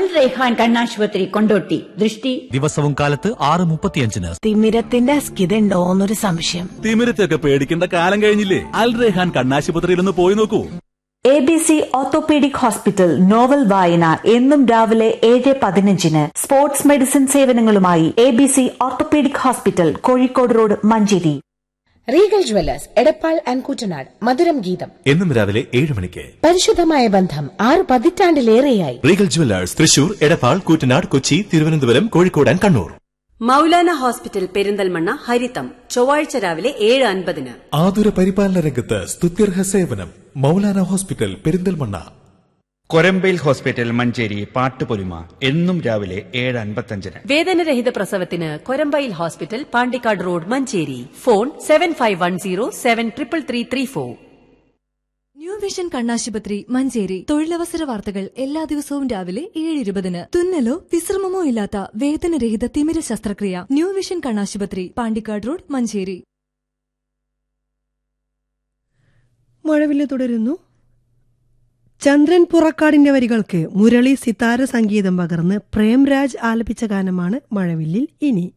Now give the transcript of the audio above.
അൽ റൈഹാൻ കണ്ണാശുപത്രി കൊണ്ടോട്ടി ദൃഷ്ടി ദിവസവും കാലത്ത് ആറ് മുപ്പത്തിയഞ്ചിന് തിമിരത്തിന്റെ അസ്കിതയുണ്ടോന്നൊരു സംശയം തിമിരത്തൊക്കെ പേടിക്കേണ്ട കാലം കഴിഞ്ഞില്ലേ അൽ റെഹാൻ കണ്ണാശുപത്രിയിൽ ഒന്ന് പോയി നോക്കൂ A B C orthopaedic hospital novel വായന എന്നും രാവിലെ ഏഴ് പതിനഞ്ചിന് സ്പോർട്സ് മെഡിസിൻ സേവനങ്ങളുമായി A B C orthopaedic hospital Kozhikode road Manjeri Regal Jewellers Edappal and Kuttanad മധുരം ഗീതം എന്നും രാവിലെ ഏഴ് മണിക്ക് പരിശുദ്ധമായ ബന്ധം ആറ് പതിറ്റാണ്ടിലേറെയായി Regal Jewellers Thrissur Edappal Koottanad Kochi Thiruvananthapuram Kozhikode and Kannur Maulana hospital Perinthalmanna ഹരിതം ചൊവ്വാഴ്ച രാവിലെ ഏഴ് അൻപതിന് ആതുര പരിപാലന രംഗത്ത് സ്തുത്യർഹ സേവനം മൗലാന ഹോസ്പിറ്റൽ പെരിന്തൽമണ്ണ കൊരമ്പയിൽ ഹോസ്പിറ്റൽ മഞ്ചേരി പാട്ടുപൊലിമ എന്നും രാവിലെ ഏഴ് അൻപത്തഞ്ചിന് വേദനരഹിത പ്രസവത്തിന് Korambayil hospital Pandikkad road Manjeri phone seven five one zero seven triple three three four new vision കണ്ണാശുപത്രി മഞ്ചേരി തൊഴിലവസര വാർത്തകൾ എല്ലാ ദിവസവും രാവിലെ ഏഴ് ഇരുപതിന് തുന്നലോ വിശ്രമമോ ഇല്ലാത്ത വേദനരഹിത തിമിര ശസ്ത്രക്രിയ ന്യൂ വിഷൻ കണ്ണാശുപത്രി പാണ്ടിക്കാട് റോഡ് മഞ്ചേരി മഴവില്ല് തുടരുന്നു ചന്ദ്രൻ പുറക്കാടിന്റെ വരികൾക്ക് മുരളി സിതാര സംഗീതം പകർന്ന് പ്രേംരാജ് ആലപിച്ച ഗാനമാണ് മഴവില്ലിൽ ഇനി